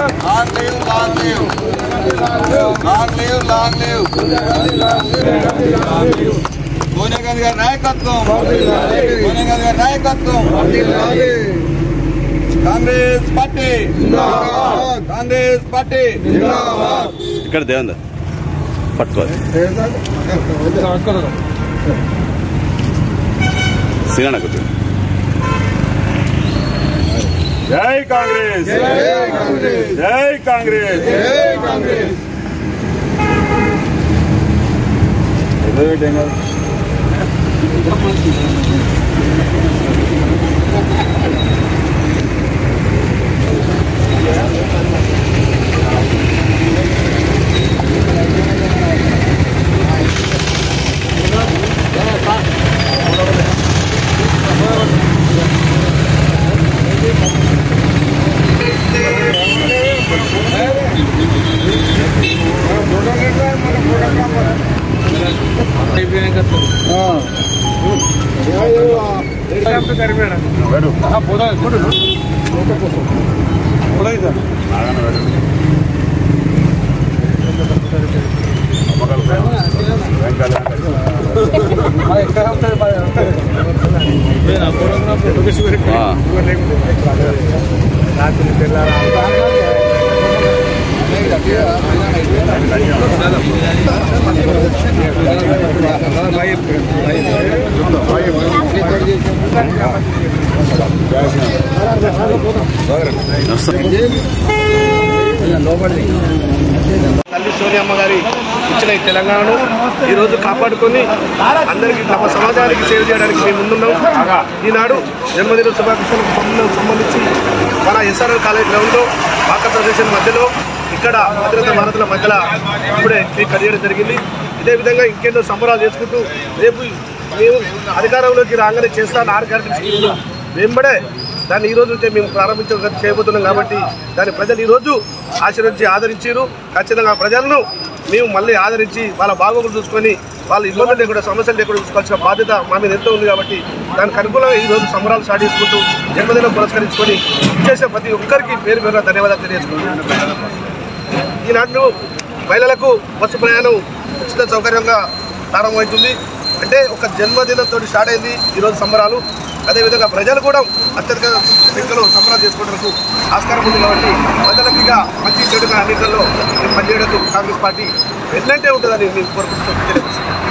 long live long live long live long live Sonia Gandhi గారి నాయకత్వం సోనియా గాంధీ గారి నాయకత్వం కాంగ్రెస్ పార్టీ కాంగ్రెస్ పార్టీ ఇక్కడ దేవందర్ పట్టుకోవాలి శ్రీరాణ కొద్ది జై కాంగ్రెస్ జై కాంగ్రెస్ తల్లి సోనియమ్మ గారి ఇచ్చిన ఈ తెలంగాణను ఈ రోజు కాపాడుకొని అందరికీ తమ సమాజానికి సేవ చేయడానికి మేము ముందున్నాం ఈనాడు జన్మదిన శుభాకాంక్షలకు సంబంధం- సంబంధించి మన ఎస్ఆర్ఎల్ కాలేజ్ గ్రౌండ్లో పాక ప్రదేశం మధ్యలో ఇక్కడ భద్రత భారతుల మధ్యలో ఇప్పుడే కేక్ కట్ చేయడం జరిగింది ఇదే విధంగా ఇంకెన్నో సంబరాలు చేసుకుంటూ రేపు మేము అధికారంలోకి రాగానే చేస్తాను ఆరు గ్యారెంటీ స్కీమ్లు వెంబడే దాన్ని ఈ రోజు నుంచే మేము ప్రారంభించ చేయబోతున్నాం కాబట్టి దాన్ని ప్రజలు ఈ రోజు ఆశీర్వదించి ఆదరించారు ఖచ్చితంగా ప్రజలను మేము మళ్ళీ ఆదరించి వాళ్ళ బాగోగులు చూసుకొని వాళ్ళ ఇబ్బందులు లేకుండా సమస్యలు లేకుండా చూసుకోవాల్సిన బాధ్యత మా మీద ఎంతో ఉంది కాబట్టి దానికి అనుకూలంగా ఈ రోజు సంబరాలు స్టార్ట్ చేసుకుంటూ జన్మదినం పురస్కరించుకొని చేసే ప్రతి ఒక్కరికి పేరు పేరున ధన్యవాదాలు తెలియజేసుకుంటున్నాను ఈనాడు మహిళలకు బస్సు ప్రయాణం ఉచిత సౌకర్యంగా ప్రారంభమవుతుంది అంటే ఒక జన్మదినంతో స్టార్ట్ అయింది ఈరోజు సంబరాలు అదేవిధంగా ప్రజలు కూడా అత్యధిక సంఖ్యలో సంబరాలు చేసుకోవడానికి ఆస్కారం ఉంది కాబట్టి ప్రజలకు ఇక మంచి చెడుగా అన్నింటిలో మేము పనిచేయడానికి కాంగ్రెస్ పార్టీ వెన్నంటే ఉంటుందని మేము కోరుకుంటున్నాం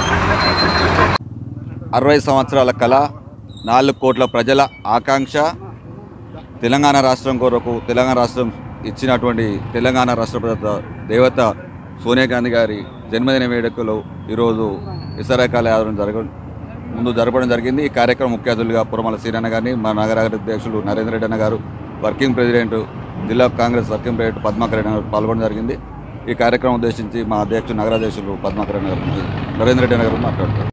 అరవై సంవత్సరాల కళ నాలుగు కోట్ల ప్రజల ఆకాంక్ష తెలంగాణ రాష్ట్రం కొరకు తెలంగాణ రాష్ట్రం ఇచ్చినటువంటి తెలంగాణ రాష్ట్ర ప్రజల దేవత సోనియా గాంధీ గారి జన్మదిన వేడుకలు ఈరోజు ఇసరాకాల ఆదరణ జరగ ముందు జరపడం జరిగింది ఈ కార్యక్రమం ముఖ్య అతిథులుగా పురమల శ్రీరణ గారిని మా నగర అధ్యక్షులు నరేంద్ర రెడ్డి అన్న గారు వర్కింగ్ ప్రెసిడెంట్ జిల్లా కాంగ్రెస్ వర్కింగ్ ప్రెసిడెంట్ పద్మాకర్ రెడ్డి గారు పాల్గొనడం జరిగింది ఈ కార్యక్రమం ఉద్దేశించి మా అధ్యక్షుడు నగరాధ్యక్షులు పద్మాకర్ రెడ్డి గారు నరేంద్ర రెడ్డి అన్న గారు మాట్లాడతారు